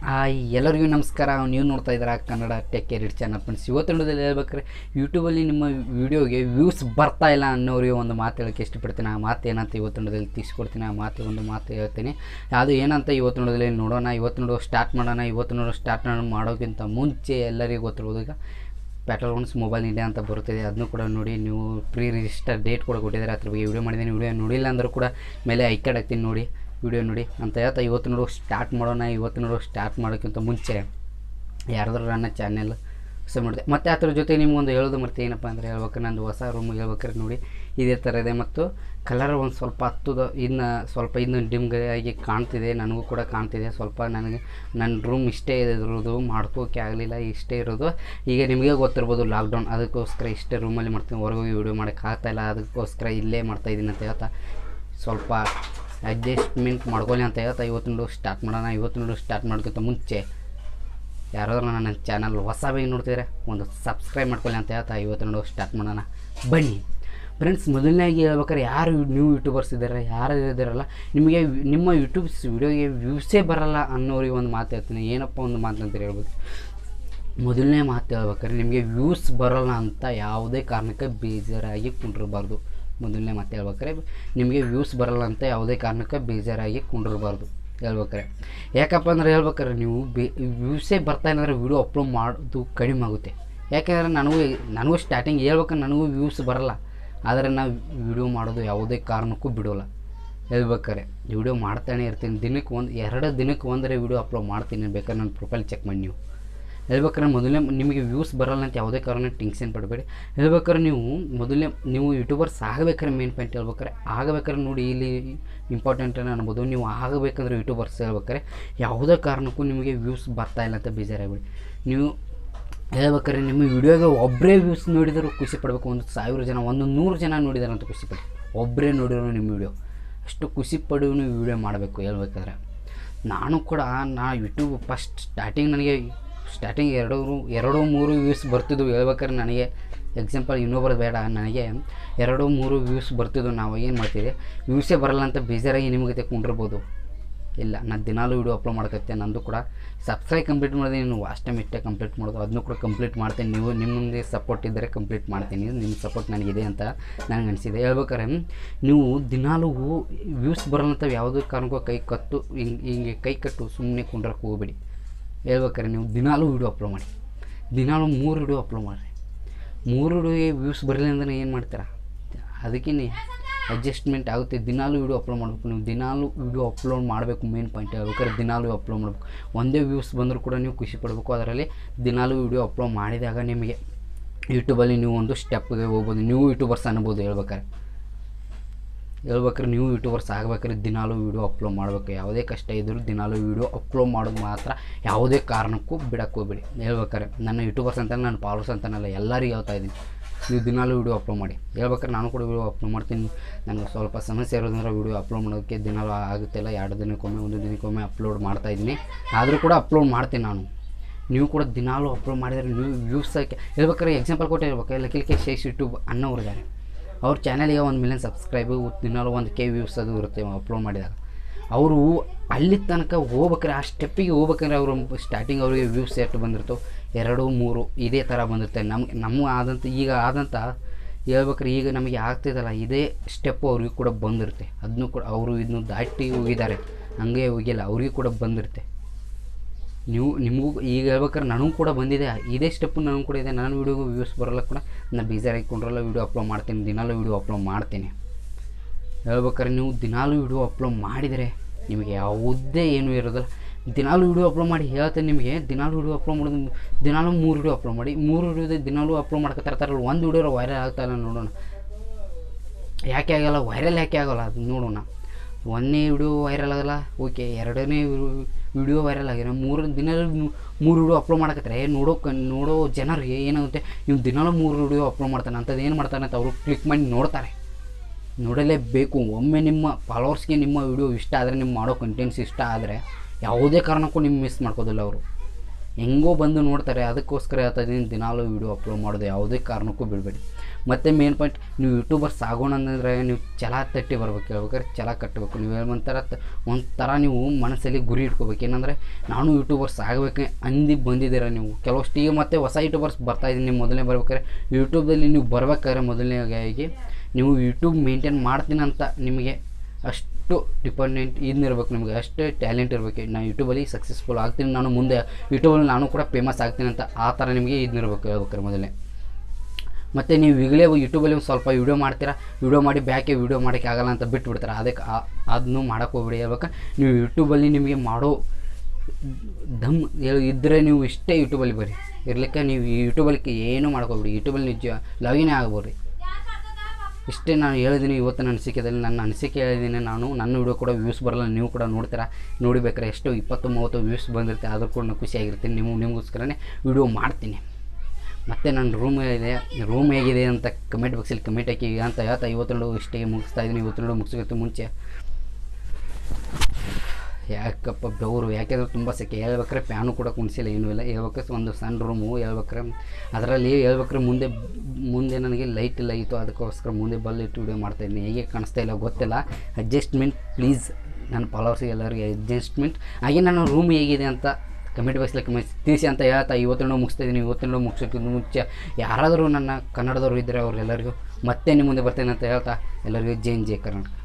hi ಎಲ್ಲರಿಗೂ ನಮಸ್ಕಾರ ನೀವು ನೋಡ್ತಾ ಇದ್ದೀರಾ ಕನ್ನಡ ಟೆಕ್ ಕೇರಿಡ್ ಚಾನಲ್ ಫ್ರೆಂಡ್ಸ್ ಇವತ್ತಿನ ವಿಡಿಯೋದಲ್ಲಿ ಹೇಳ್ಬೇಕಾದ್ರೆ ಯೂಟ್ಯೂಬಲ್ಲಿ ನಿಮ್ಮ ವಿಡಿಯೋಗೆ ವ್ಯೂಸ್ ಬರ್ತಾ ಇಲ್ಲ ಅನ್ನೋರಿಗೆ ಒಂದು ಮಾತು ಹೇಳೋಕ್ಕೆ ಇಷ್ಟಪಡ್ತೀನಿ ಆ ಮಾತು ಏನಂತ ಇವತ್ತಿನ ವಿಡಿಯೋದಲ್ಲಿ ತಿಳಿಸ್ಕೊಡ್ತೀನಿ ಆ ಮಾತು ಒಂದು ಮಾತು ಹೇಳ್ತೀನಿ ಅದು ಏನಂತ ಇವತ್ತಿನ ವಿಡಿಯೋದಲ್ಲಿ ನೋಡೋಣ ಇವತ್ತಿನ ವಿಡಿಯೋ ಸ್ಟಾರ್ಟ್ ಮಾಡೋಣ ಇವತ್ತಿನ ವಿಡಿಯೋ ಸ್ಟಾರ್ಟ್ ಮಾಡೋಕ್ಕಿಂತ ಮುಂಚೆ ಎಲ್ಲರಿಗೂ ಗೊತ್ತಿರ್ಬೋದು ಈಗ ಪೆಟ್ರೋಲ್ ಒನ್ಸ್ ಮೊಬೈಲ್ ಇಂಡಿಯಾ ಅಂತ ಬರುತ್ತಿದೆ ಅದನ್ನು ಕೂಡ ನೋಡಿ ನೀವು ಪ್ರೀ ರಿಜಿಸ್ಟರ್ ಡೇಟ್ ಕೂಡ ಕೊಟ್ಟಿದ್ದಾರೆ ಅದ್ರ ಬಗ್ಗೆ ವಿಡಿಯೋ ಮಾಡಿದ್ದೀನಿ ವಿಡಿಯೋ ನೋಡಿಲ್ಲ ಅಂದರೂ ಕೂಡ ಮೇಲೆ ಐಕಾರ್ಡ್ ಹಾಕ್ತೀನಿ ನೋಡಿ ವಿಡಿಯೋ ನೋಡಿ ಅಂತ ಹೇಳ್ತಾ ಇವತ್ತು ನೋಡು ಸ್ಟಾರ್ಟ್ ಮಾಡೋಣ ಇವತ್ತು ನೋಡು ಸ್ಟಾರ್ಟ್ ಮಾಡೋಕ್ಕಿಂತ ಮುಂಚೆ ಯಾರಾದ್ರೂ ನನ್ನ ಚಾನೆಲ್ ಹೊಸ ಮಾಡಿದೆ ಮತ್ತು ಅದ್ರ ಜೊತೆ ನಿಮ್ಗೊಂದು ಹೇಳೋದು ಮತ್ತೆ ಏನಪ್ಪ ಅಂದರೆ ಹೇಳ್ಬೇಕು ನಂದು ಹೊಸ ರೂಮ್ ಹೇಳ್ಬೇಕಾದ್ರೆ ನೋಡಿ ಇದೇ ಥರ ಇದೆ ಮತ್ತು ಕಲರ್ ಒಂದು ಸ್ವಲ್ಪ ಹತ್ತದ ಇನ್ನು ಸ್ವಲ್ಪ ಇನ್ನು ಡಿಮ್ ಆಗಿ ಕಾಣ್ತಿದೆ ನನಗೂ ಕೂಡ ಕಾಣ್ತಿದೆ ಸ್ವಲ್ಪ ನನಗೆ ನನ್ನ ರೂಮ್ ಇಷ್ಟೇ ಇರೋದು ಮಾಡ್ಕೋಕೆ ಆಗಲಿಲ್ಲ ಇಷ್ಟೇ ಇರೋದು ಈಗ ನಿಮಗೆ ಗೊತ್ತಿರ್ಬೋದು ಲಾಕ್ಡೌನ್ ಅದಕ್ಕೋಸ್ಕರ ಇಷ್ಟೇ ರೂಮಲ್ಲಿ ಮಾಡ್ತೀನಿ ಹೊರಗೋಗಿ ವೀಡಿಯೋ ಮಾಡೋಕ್ಕೆ ಆಗ್ತಾಯಿಲ್ಲ ಅದಕ್ಕೋಸ್ಕರ ಇಲ್ಲೇ ಮಾಡ್ತಾಯಿದ್ದೀನಿ ಅಂತ ಹೇಳ್ತಾ ಸ್ವಲ್ಪ ಅಡ್ಜಸ್ಟ್ಮೆಂಟ್ ಮಾಡ್ಕೊಳ್ಳಿ ಅಂತ ಹೇಳ್ತಾ ಇವತ್ತು ಸ್ಟಾರ್ಟ್ ಮಾಡೋಣ ಇವತ್ತು ಸ್ಟಾರ್ಟ್ ಮಾಡೋಕ್ಕಿಂತ ಮುಂಚೆ ಯಾರಾದ್ರೂ ನನ್ನ ಚಾನಲ್ ಹೊಸದಾಗಿ ನೋಡ್ತಿದ್ರೆ ಒಂದು ಸಬ್ಸ್ಕ್ರೈಬ್ ಮಾಡ್ಕೊಳ್ಳಿ ಅಂತ ಹೇಳ್ತಾ ಇವತ್ತು ನೋಡು ಸ್ಟಾರ್ಟ್ ಮಾಡೋಣ ಬನ್ನಿ ಫ್ರೆಂಡ್ಸ್ ಮೊದಲನೇಗೆ ಹೇಳ್ಬೇಕಾದ್ರೆ ಯಾರು ನ್ಯೂ ಯೂಟ್ಯೂಬರ್ಸ್ ಇದ್ದಾರೆ ಯಾರು ಇದ್ದಾರಲ್ಲ ನಿಮಗೆ ನಿಮ್ಮ ಯೂಟ್ಯೂಬ್ಸ್ ವಿಡಿಯೋಗೆ ವ್ಯೂಸೇ ಬರಲ್ಲ ಅನ್ನೋರಿಗೆ ಒಂದು ಮಾತು ಹೇಳ್ತೀನಿ ಏನಪ್ಪ ಒಂದು ಮಾತು ಅಂತ ಹೇಳ್ಬೇಕು ಮೊದಲನೇ ಮಾತು ಹೇಳ್ಬೇಕಾದ್ರೆ ನಿಮಗೆ ವ್ಯೂಸ್ ಬರೋಲ್ಲ ಅಂತ ಯಾವುದೇ ಕಾರಣಕ್ಕೆ ಬೇಜಾರಾಗಿ ಕುಂಡಿರಬಾರ್ದು ಮೊದಲನೇ ಮಾತು ಹೇಳ್ಬೇಕಾರೆ ನಿಮಗೆ ವ್ಯೂಸ್ ಬರಲ್ಲ ಅಂತ ಯಾವುದೇ ಕಾರಣಕ್ಕೆ ಬೇಜಾರಾಗಿ ಕುಂಡಿರಬಾರ್ದು ಹೇಳ್ಬೇಕಾರೆ ಯಾಕಪ್ಪ ಅಂದ್ರೆ ಹೇಳ್ಬೇಕಾರೆ ನೀವು ಬೇ ವ್ಯೂಸೇ ಬರ್ತಾ ಇಲ್ಲ ಅಂದರೆ ವೀಡಿಯೋ ಅಪ್ಲೋಡ್ ಮಾಡೋದು ಕಡಿಮೆ ಆಗುತ್ತೆ ಯಾಕೆಂದರೆ ನನಗೂ ನನಗೂ ಸ್ಟಾರ್ಟಿಂಗ್ ಹೇಳ್ಬೇಕಾದ್ರೆ ನನಗೂ ವ್ಯೂಸ್ ಬರಲ್ಲ ಆದರೆ ನಾವು ವಿಡಿಯೋ ಮಾಡೋದು ಯಾವುದೇ ಕಾರಣಕ್ಕೂ ಬಿಡೋಲ್ಲ ಹೇಳ್ಬೇಕಾರೆ ವಿಡಿಯೋ ಮಾಡ್ತಾನೆ ಇರ್ತೀನಿ ದಿನಕ್ಕೆ ಒಂದು ಎರಡು ದಿನಕ್ಕೆ ಒಂದರೆ ವಿಡಿಯೋ ಅಪ್ಲೋಡ್ ಮಾಡ್ತೀನಿ ಬೇಕಾದ್ರೆ ನನ್ನ ಪ್ರೊಫೈಲ್ ಚೆಕ್ ಮಾಡಿ ನೀವು ಹೇಳ್ಬೇಕಾದ್ರೆ ಮೊದಲನೇ ನಿಮಗೆ ವ್ಯೂಸ್ ಬರಲ್ಲ ಅಂತ ಯಾವುದೇ ಕಾರಣ ಟೆನ್ಷನ್ ಪಡಬೇಡಿ ಹೇಳ್ಬೇಕಾದ್ರೆ ನೀವು ಮೊದಲನೇ ನೀವು ಯೂಟ್ಯೂಬರ್ಸ್ ಆಗಬೇಕಾದ್ರೆ ಮೇನ್ ಪಾಯಿಂಟ್ ಹೇಳ್ಬೇಕಾದ್ರೆ ಆಗಬೇಕಾದ್ರೆ ನೋಡಿ ಇಲ್ಲಿ ಇಂಪಾರ್ಟೆಂಟ್ ಅನ್ಬೋದು ನೀವು ಆಗಬೇಕಂದ್ರೆ ಯೂಟ್ಯೂಬರ್ಸ್ ಹೇಳ್ಬೇಕಾದ್ರೆ ಯಾವುದೇ ಕಾರಣಕ್ಕೂ ನಿಮಗೆ ವ್ಯೂಸ್ ಬರ್ತಾ ಇಲ್ಲ ಅಂತ ಬೇಜಾರಾಗಬೇಡಿ ನೀವು ಹೇಳ್ಬೇಕಾದ್ರೆ ನಿಮ್ಮ ವಿಡಿಯೋಗೆ ಒಬ್ಬರೇ ವ್ಯೂಸ್ ನೋಡಿದರೂ ಖುಷಿ ಪಡಬೇಕು ಒಂದು ಸಾವಿರ ಜನ ಒಂದು ನೂರು ಜನ ನೋಡಿದಾರೆ ಅಂತ ಖುಷಿ ಪಡಿ ಒಬ್ಬರೇ ನೋಡಿರೋ ನಿಮ್ಮ ವಿಡಿಯೋ ಅಷ್ಟು ಖುಷಿ ಪಡು ನೀವು ವಿಡಿಯೋ ಮಾಡಬೇಕು ಹೇಳ್ಬೇಕಾದ್ರೆ ನಾನು ಕೂಡ ನಾ ಯೂಟ್ಯೂಬ್ ಫಸ್ಟ್ ಸ್ಟಾರ್ಟಿಂಗ್ ನನಗೆ ಸ್ಟಾರ್ಟಿಂಗ್ ಎರಡು ಎರಡು ಮೂರು ವ್ಯೂಸ್ ಬರ್ತಿದ್ವು ಹೇಳ್ಬೇಕಾದ್ರೆ ನನಗೆ ಎಕ್ಸಾಂಪಲ್ ಇನ್ನೊಬ್ಬರು ಬೇಡ ನನಗೆ ಎರಡು ಮೂರು ವ್ಯೂಸ್ ಬರ್ತಿದ್ವು ನಾವು ಏನು ಮಾಡ್ತಿದ್ದೆ ವ್ಯೂಸೇ ಬರಲ್ಲ ಅಂತ ಬೇಜಾರಾಗಿ ನಿಮಗೆ ತೆಕ್ಕೊಂಡಿರ್ಬೋದು ಇಲ್ಲ ನಾನು ದಿನಾಲೂ ವಿಡಿಯೋ ಅಪ್ಲೋಡ್ ಮಾಡ್ಕತ್ತೆ ನಂದು ಕೂಡ ಸಬ್ಸ್ಕ್ರೈಬ್ ಕಂಪ್ಲೀಟ್ ಮಾಡಿದೆ ನೀವು ವಾಸ್ಟ್ ಟೈಮ್ ಇಷ್ಟೇ ಕಂಪ್ಲೀಟ್ ಮಾಡೋದು ಅದನ್ನು ಕೂಡ ಕಂಪ್ಲೀಟ್ ಮಾಡ್ತೀನಿ ನೀವು ನಿಮ್ಮದೇ ಸಪೋರ್ಟ್ ಇದ್ದರೆ ಕಂಪ್ಲೀಟ್ ಮಾಡ್ತೀನಿ ನಿಮ್ಮ ಸಪೋರ್ಟ್ ನನಗಿದೆ ಅಂತ ನನಗೆ ಅನಿಸಿದೆ ಹೇಳ್ಬೇಕಾದ್ರೆ ನೀವು ದಿನಾಲೂ ವ್ಯೂಸ್ ಬರಲ್ಲ ಅಂತ ಯಾವುದೇ ಕಾರಣಕ್ಕೂ ಕೈ ಕತ್ತು ಹಿಂಗೆ ಹಿಂಗೆ ಕೈ ಕಟ್ಟು ಸುಮ್ಮನೆ ಕುಂಡ್ರಕ್ಕೆ ಹೋಗ್ಬೇಡಿ ಹೇಳ್ಬೇಕಾದ್ರೆ ನೀವು ದಿನಾಲೂ ವೀಡಿಯೋ ಅಪ್ಲೋಡ್ ಮಾಡಿ ದಿನಾಲೂ ಮೂರು ವಿಡಿಯೋ ಅಪ್ಲೋಡ್ ಮಾಡಿರಿ ಮೂರು ವಿಡಿಯೋಗೆ ವ್ಯೂಸ್ ಬರಲಿಲ್ಲ ಅಂದ್ರೆ ಏನು ಮಾಡ್ತೀರಾ ಅದಕ್ಕೆ ಅಡ್ಜಸ್ಟ್ಮೆಂಟ್ ಆಗುತ್ತೆ ದಿನಾಲೂ ವೀಡಿಯೋ ಅಪ್ಲೋಡ್ ಮಾಡಬೇಕು ನೀವು ದಿನಾಲೂ ವೀಡಿಯೋ ಅಪ್ಲೋಡ್ ಮಾಡಬೇಕು ಮೇನ್ ಪಾಯಿಂಟ್ ಹೇಳ್ಬೇಕಾದ್ರೆ ದಿನಾಲೂ ಅಪ್ಲೋಡ್ ಮಾಡಬೇಕು ಒಂದೇ ವ್ಯೂಸ್ ಬಂದರೂ ಕೂಡ ನೀವು ಖುಷಿ ಪಡಬೇಕು ಅದರಲ್ಲಿ ದಿನಾಲೂ ವೀಡಿಯೋ ಅಪ್ಲೋಡ್ ಮಾಡಿದಾಗ ನಿಮಗೆ ಯೂಟ್ಯೂಬಲ್ಲಿ ನೀವು ಒಂದು ಸ್ಟೆಪ್ಗೆ ಹೋಗ್ಬೋದು ನೀವು ಯೂಟ್ಯೂಬರ್ಸ್ ಅನ್ಬೋದು ಹೇಳ್ಬೇಕಾರೆ ಹೇಳ್ಬೇಕಾದ್ರೆ ನೀವು ಯೂಟ್ಯೂಬರ್ಸ್ ಆಗಬೇಕಾದ್ರೆ ದಿನಾಲೂ ವೀಡಿಯೋ ಅಪ್ಲೋಡ್ ಮಾಡಬೇಕು ಯಾವುದೇ ಕಷ್ಟ ಇದ್ದರೂ ದಿನಾಲೂ ವೀಡಿಯೋ ಅಪ್ಲೋಡ್ ಮಾಡೋದು ಮಾತ್ರ ಯಾವುದೇ ಕಾರಣಕ್ಕೂ ಬಿಡಕ್ಕೆ ಹೋಗ್ಬೇಡಿ ಹೇಳ್ಬೇಕಾರೆ ನನ್ನ ಯೂಟ್ಯೂಬರ್ಸ್ ಅಂತ ನನ್ನ ಫಾಲೋವರ್ಸ್ ಅಂತನಲ್ಲ ಎಲ್ಲರಿಗೂ ಹೇಳ್ತಾ ಇದ್ದೀನಿ ನೀವು ದಿನಾಲೂ ವೀಡಿಯೋ ಅಪ್ಲೋಡ್ ಮಾಡಿ ಹೇಳ್ಬೇಕಾದ್ರೆ ನಾನು ಕೂಡ ವೀಡಿಯೋ ಅಪ್ಲೋಡ್ ಮಾಡ್ತೀನಿ ನನಗೆ ಸ್ವಲ್ಪ ಸಮಸ್ಯೆ ಇರೋದ್ರಿಂದ ವೀಡಿಯೋ ಅಪ್ಲೋಡ್ ಮಾಡೋದಕ್ಕೆ ದಿನಾಲೂ ಆಗುತ್ತಿಲ್ಲ ಎರಡು ದಿನಕ್ಕೊಮ್ಮೆ ಒಂದು ದಿನಕ್ಕೊಮ್ಮೆ ಅಪ್ಲೋಡ್ ಮಾಡ್ತಾಯಿದ್ದೀನಿ ಆದರೂ ಕೂಡ ಅಪ್ಲೋಡ್ ಮಾಡ್ತೀನಿ ನಾನು ನೀವು ಕೂಡ ದಿನಾಲೂ ಅಪ್ಲೋಡ್ ಮಾಡಿದರೆ ನೀವು ವ್ಯೂಸ್ ಹೇಳ್ಬೇಕಾದ್ರೆ ಎಕ್ಸಾಂಪಲ್ ಕೊಟ್ಟೆ ಹೇಳ್ಬೇಕು ಎಲ್ಲ ಕಿಲ್ಕೆ ಶೇಷ್ ಯೂಟ್ಯೂಬ್ ಅನ್ನೋರು ಇದ್ದಾರೆ ಅವ್ರ ಚಾನಲಿಗೆ ಒಂದು ಮಿಲಿಯನ್ ಸಬ್ಸ್ಕ್ರೈಬು ದಿನಾಲೂ ಒಂದು ಕೆ ವ್ಯೂಸ್ ಅದು ಇರುತ್ತೆ ಅಪ್ಲೋಡ್ ಮಾಡಿದಾಗ ಅವರು ಅಲ್ಲಿ ತನಕ ಹೋಗ್ಬೇಕಾರೆ ಆ ಸ್ಟೆಪ್ಪಿಗೆ ಹೋಗ್ಬೇಕಾದ್ರೆ ಅವರು ಸ್ಟಾರ್ಟಿಂಗ್ ಅವರಿಗೆ ವ್ಯೂಸ್ ಎಷ್ಟು ಬಂದಿರ್ತವೆ ಎರಡು ಮೂರು ಇದೇ ಥರ ಬಂದಿರುತ್ತೆ ನಮ್ಗೆ ನಮ್ಮ ಆದಂಥ ಈಗ ಆದಂಥ ಹೇಳ್ಬೇಕಾರೆ ಈಗ ನಮಗೆ ಆಗ್ತಿದಲ್ಲ ಇದೇ ಸ್ಟೆಪ್ ಅವ್ರಿಗೆ ಕೂಡ ಬಂದಿರುತ್ತೆ ಅದನ್ನು ಕೂಡ ಅವರು ಇದನ್ನು ದಾಟಿ ಹೋಗಿದ್ದಾರೆ ಹಂಗೆ ಹೋಗಿಲ್ಲ ಅವ್ರಿಗೆ ಕೂಡ ಬಂದಿರುತ್ತೆ ನೀವು ನಿಮಗೂ ಈಗ ಹೇಳ್ಬೇಕಾದ್ರೆ ನನಗೂ ಕೂಡ ಬಂದಿದೆ ಇದೇ ಸ್ಟೆಪ್ಪು ನನಗೂ ಕೂಡ ಇದೆ ನನ್ನ ವೀಡಿಯೋಗೂ ವ್ಯೂಸ್ ಬರೋಲ್ಲ ಕೂಡ ನಾನು ಬೇಜಾರು ಹಾಕ್ಕೊಂಡ್ರಲ್ಲ ವೀಡಿಯೋ ಅಪ್ಲೋಡ್ ಮಾಡ್ತೀನಿ ದಿನಾಲೂ ವೀಡಿಯೋ ಅಪ್ಲೋಡ್ ಮಾಡ್ತೀನಿ ಹೇಳ್ಬೇಕಾದ್ರೆ ನೀವು ದಿನಾಲೂ ವೀಡಿಯೋ ಅಪ್ಲೋಡ್ ಮಾಡಿದರೆ ನಿಮಗೆ ಯಾವುದೇ ಏನೂ ಇರೋದಿಲ್ಲ ದಿನಾಲೂ ವೀಡಿಯೋ ಅಪ್ಲೋಡ್ ಮಾಡಿ ಹೇಳ್ತೇನೆ ನಿಮಗೆ ದಿನಾಲೂ ವೀಡಿಯೋ ಅಪ್ಲೋಡ್ ಮಾಡೋದು ದಿನಾಲೂ ಮೂರು ವೀಡಿಯೋ ಅಪ್ಲೋಡ್ ಮಾಡಿ ಮೂರು ವೀಡಿಯೋದ ದಿನಾಲೂ ಅಪ್ಲೋಡ್ ಮಾಡ್ಕೊತಾ ಇರ್ತಾರಲ್ಲ ಒಂದು ವೀಡಿಯೋ ವೈರಲ್ ಆಗ್ತಾಯಿಲ್ಲ ನೋಡೋಣ ಯಾಕೆ ಆಗಲ್ಲ ವೈರಲ್ ಯಾಕೆ ಆಗೋಲ್ಲ ಅದು ನೋಡೋಣ ಒಂದನೇ ವಿಡಿಯೋ ವೈರಲ್ ಆಗಲ್ಲ ಓಕೆ ಎರಡನೇ ವಿಡಿಯೋ ವೈರಲ್ ಆಗಿರೋ ಮೂರು ದಿನ ಮೂರು ವಿಡಿಯೋ ಅಪ್ಲೋಡ್ ಮಾಡಕತ್ತಾರೆ ನೋಡೋಕೆ ನೋಡೋ ಜನರಿಗೆ ಏನಾಗುತ್ತೆ ನೀವು ದಿನಾಲೂ ಮೂರು ವಿಡಿಯೋ ಅಪ್ಲೋಡ್ ಮಾಡ್ತಾನೆ ಅಂಥದ್ದು ಏನು ಮಾಡ್ತಾನೆ ಅಂತ ಅವರು ಕ್ಲಿಕ್ ಮಾಡಿ ನೋಡ್ತಾರೆ ನೋಡಲೇಬೇಕು ಒಮ್ಮೆ ನಿಮ್ಮ ಫಾಲೋವರ್ಸ್ಗೆ ನಿಮ್ಮ ವಿಡಿಯೋ ಇಷ್ಟ ಆದರೆ ನಿಮ್ಮ ಮಾಡೋ ಕಂಟೆಂಟ್ಸ್ ಇಷ್ಟ ಆದರೆ ಯಾವುದೇ ಕಾರಣಕ್ಕೂ ನಿಮ್ಮ ಮಿಸ್ ಮಾಡ್ಕೋದಿಲ್ಲ ಅವರು ಹೆಂಗೋ ಬಂದು ನೋಡ್ತಾರೆ ಅದಕ್ಕೋಸ್ಕರ ಹೇಳ್ತಾ ಇದ್ದೀನಿ ದಿನಾಲೂ ವೀಡಿಯೋ ಅಪ್ಲೋಡ್ ಮಾಡೋದು ಯಾವುದೇ ಕಾರಣಕ್ಕೂ ಬಿಡಬೇಡಿ ಮತ್ತು ಮೇನ್ ಪಾಯಿಂಟ್ ನೀವು ಯೂಟ್ಯೂಬರ್ಸ್ ಆಗೋಣ ಅಂದರೆ ನೀವು ಛಲ ತಟ್ಟಿ ಬರ್ಬೇಕು ಹೇಳ್ಬೇಕಾದ್ರೆ ಛಲ ಕಟ್ಟಬೇಕು ನೀವು ಒಂಥರ ತ- ಒಂಥರ ನೀವು ಮನಸ್ಸಲ್ಲಿ ಗುರಿ ಇಟ್ಕೋಬೇಕು ಏನಂದರೆ ನಾನು ಯೂಟ್ಯೂಬರ್ಸ್ ಆಗಬೇಕು ಅಂದು ಬಂದಿದ್ದೀರ ನೀವು ಕೆಲವಷ್ಟು ಈಗ ಮತ್ತೆ ಹೊಸ ಯೂಟ್ಯೂಬರ್ಸ್ ಬರ್ತಾ ಇದ್ದೀನಿ ನೀವು ಮೊದಲನೇ ಬರ್ಬೇಕಾದ್ರೆ ಯೂಟ್ಯೂಬ್ದಲ್ಲಿ ನೀವು ಬರ್ಬೇಕಾದ್ರೆ ಮೊದಲನೇದಾಗಿ ನೀವು ಯೂಟ್ಯೂಬ್ ಮೇಂಟೈನ್ ಮಾಡ್ತೀನಿ ಅಂತ ನಿಮಗೆ ಅಷ್ಟು ಡಿಪೆಂಡೆಂಟ್ ಇರ್ಬೇಕು ನಿಮಗೆ ಅಷ್ಟೇ ಟ್ಯಾಲೆಂಟ್ ಇರಬೇಕು ನಾನು ಯೂಟ್ಯೂಬಲ್ಲಿ ಸಕ್ಸಸ್ಫುಲ್ ಆಗ್ತೀನಿ ನಾನು ಮುಂದೆ ಯೂಟ್ಯೂಬಲ್ಲಿ ನಾನು ಕೂಡ ಫೇಮಸ್ ಆಗ್ತೀನಿ ಅಂತ ಆ ಥರ ನಿಮಗೆ ಇದ್ನಿರ್ಬೇಕು ಹೇಳ್ಬೇಕಾರೆ ಮೊದಲೇ ಮತ್ತು ನೀವು ಈಗಲೇ ಯೂಟ್ಯೂಬಲ್ಲಿ ಒಂದು ಸ್ವಲ್ಪ ವೀಡಿಯೋ ಮಾಡ್ತೀರಾ ವೀಡಿಯೋ ಮಾಡಿ ಬ್ಯಾಕೆ ವೀಡಿಯೋ ಮಾಡೋಕ್ಕೆ ಆಗಲ್ಲ ಅಂತ ಬಿಟ್ಟು ಬಿಡ್ತಾರೆ ಅದಕ್ಕೆ ಅದನ್ನು ಮಾಡೋಕ್ಕೆ ಹೋಗ್ಬಿಡಿ ಹೇಳ್ಬೇಕು ನೀವು ಯೂಟ್ಯೂಬಲ್ಲಿ ನಿಮಗೆ ಮಾಡೋ ದಮ್ ಇದ್ದರೆ ನೀವು ಇಷ್ಟೇ ಯೂಟ್ಯೂಬಲ್ಲಿ ಬರ್ರಿ ಇರ್ಲಿಕ್ಕೆ ನೀವು ಈ ಯೂಟ್ಯೂಬಲ್ಲಿ ಏನೂ ಮಾಡ್ಕೋಬಿಡಿ ಯೂಟ್ಯೂಬಲ್ಲಿ ನಿಜ ಲವಿನೇ ಆಗ್ಬೋರಿ ಇಷ್ಟೇ ನಾನು ಹೇಳಿದ್ದೀನಿ ಇವತ್ತಿನ ಅನಿಸಿಕೆದಲ್ಲಿ ನನ್ನ ಅನಿಸಿಕೆ ಹೇಳಿದ್ದೀನಿ ನಾನು ನನ್ನ ವಿಡಿಯೋ ಕೂಡ ವ್ಯೂಸ್ ಬರಲ್ಲ ನೀವು ಕೂಡ ನೋಡ್ತೀರಾ ನೋಡಿಬೇಕಾರೆ ಎಷ್ಟು ಇಪ್ಪತ್ತು ಮೂವತ್ತು ವ್ಯೂಸ್ ಬಂದಿರುತ್ತೆ ಅದ್ರ ಕೂಡ ನಾನು ಖುಷಿಯಾಗಿರ್ತೀನಿ ನೀವು ನಿಮಗೋಸ್ಕರನೇ ವಿಡಿಯೋ ಮಾಡ್ತೀನಿ ಮತ್ತು ನನ್ನ ರೂಮ್ ಇದೆ ರೂಮ್ ಹೇಗಿದೆ ಅಂತ ಕಮೆಂಟ್ ಬಾಕ್ಸಲ್ಲಿ ಕಮೆಂಟ್ ಹಾಕಿ ಅಂತ ಹೇಳ್ತಾ ಇವತ್ತು ಇಷ್ಟೇ ಮುಗಿಸ್ತಾ ಇದ್ದೀನಿ ಇವತ್ತು ಮುಗಿಸೋಕ್ಕಿಂತ ಮುಂಚೆ ಯಾಕಪ್ಪ ಬೆವರು ಯಾಕೆಂದ್ರೆ ತುಂಬ ಸೆಕೆ ಹೇಳ್ಬೇಕಾರೆ ಫ್ಯಾನು ಕೂಡ ಕುಣಿಸಿಲ್ಲ ಏನೂ ಇಲ್ಲ ಹೇಳ್ಬೇಕಾದ್ರೆ ಒಂದು ಸಣ್ಣ ರೂಮು ಹೇಳ್ಬೇಕಾರೆ ಅದರಲ್ಲಿ ಹೇಳ್ಬೇಕಾದ್ರೆ ಮುಂದೆ ಮುಂದೆ ನನಗೆ ಲೈಟ್ ಇಲ್ಲ ಇತ್ತು ಅದಕ್ಕೋಸ್ಕರ ಮುಂದೆ ಬಲ್ ಇಟ್ಟು ವಿಡಿಯೋ ಮಾಡ್ತಾಯಿದ್ದೀನಿ ಹೇಗೆ ಕಾಣಿಸ್ತಾ ಇಲ್ಲ ಗೊತ್ತಿಲ್ಲ ಅಡ್ಜಸ್ಟ್ಮೆಂಟ್ ಪ್ಲೀಸ್ ನನ್ನ ಫಾಲೋವರ್ಸಿಗೆ ಎಲ್ಲರಿಗೆ ಅಡ್ಜಸ್ಟ್ಮೆಂಟ್ ಹಾಗೆ ನನ್ನ ರೂಮ್ ಹೇಗಿದೆ ಅಂತ ಕಮೆಂಟ್ ಬಾಕ್ಸಲ್ಲಿ ಕಮೆಂಟ್ ತಿಳಿಸಿ ಅಂತ ಹೇಳ್ತಾ ಇವತ್ತಿನ ಮುಗಿಸ್ತಾ ಇದ್ದೀನಿ ಇವತ್ತಿನ ಮುಗಿಸೋಕ್ಕಿಂತ ಮುಂಚೆ ಯಾರಾದರೂ ನನ್ನ ಕನ್ನಡದವರು ಇದ್ದರೆ ಅವ್ರೆಲ್ಲರಿಗೂ ಮತ್ತೆ ನಿಮ್ಮ ಮುಂದೆ ಬರ್ತೇನೆ ಅಂತ ಹೇಳ್ತಾ ಎಲ್ಲರಿಗೂ ಜೈ ಜೈ ಕರ್ನಾಟಕ